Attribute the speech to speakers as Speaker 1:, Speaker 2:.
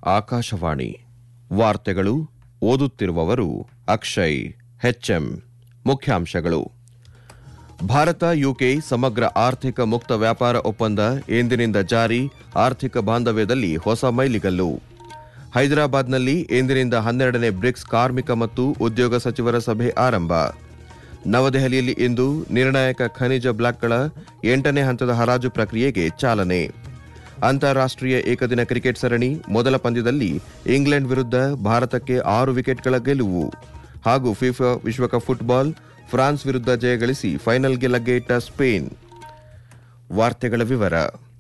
Speaker 1: ಆಕಾಶವಾಣಿ ವಾರ್ತೆಗಳು ಓದುತ್ತಿರುವವರು ಅಕ್ಷಯ್ ಹೆಚ್ಎಂ ಮುಖ್ಯಾಂಶಗಳು ಭಾರತ ಯುಕೆ ಸಮಗ್ರ ಆರ್ಥಿಕ ಮುಕ್ತ ವ್ಯಾಪಾರ ಒಪ್ಪಂದ ಎಂದಿನಿಂದ ಜಾರಿ ಆರ್ಥಿಕ ಬಾಂಧವ್ಯದಲ್ಲಿ ಹೊಸ ಮೈಲಿಗಲ್ಲು ಹೈದರಾಬಾದ್ನಲ್ಲಿ ಎಂದಿನಿಂದ ಹನ್ನೆರಡನೇ ಬ್ರಿಕ್ಸ್ ಕಾರ್ಮಿಕ ಮತ್ತು ಉದ್ಯೋಗ ಸಚಿವರ ಸಭೆ ಆರಂಭ ನವದೆಹಲಿಯಲ್ಲಿ ಇಂದು ನಿರ್ಣಾಯಕ ಖನಿಜ ಬ್ಲಾಕ್ಗಳ ಎಂಟನೇ ಹಂತದ ಹರಾಜು ಪ್ರಕ್ರಿಯೆಗೆ ಚಾಲನೆ ಅಂತಾರಾಷ್ಟ್ರೀಯ ಏಕದಿನ ಕ್ರಿಕೆಟ್ ಸರಣಿ ಮೊದಲ ಪಂದ್ಯದಲ್ಲಿ ಇಂಗ್ಲೆಂಡ್ ವಿರುದ್ಧ ಭಾರತಕ್ಕೆ ಆರು ವಿಕೆಟ್ಗಳ ಗೆಲುವು ಹಾಗೂ ಫಿಫಾ ವಿಶ್ವಕಪ್ ಫುಟ್ಬಾಲ್ ಫ್ರಾನ್ಸ್ ವಿರುದ್ಧ ಜಯ ಗಳಿಸಿ ಫೈನಲ್ಗೆ ಲಗ್ಗೆ ಇಟ್ಟ ಸ್ಪೇನ್ ವಾರ್ತೆಗಳ ವಿವರ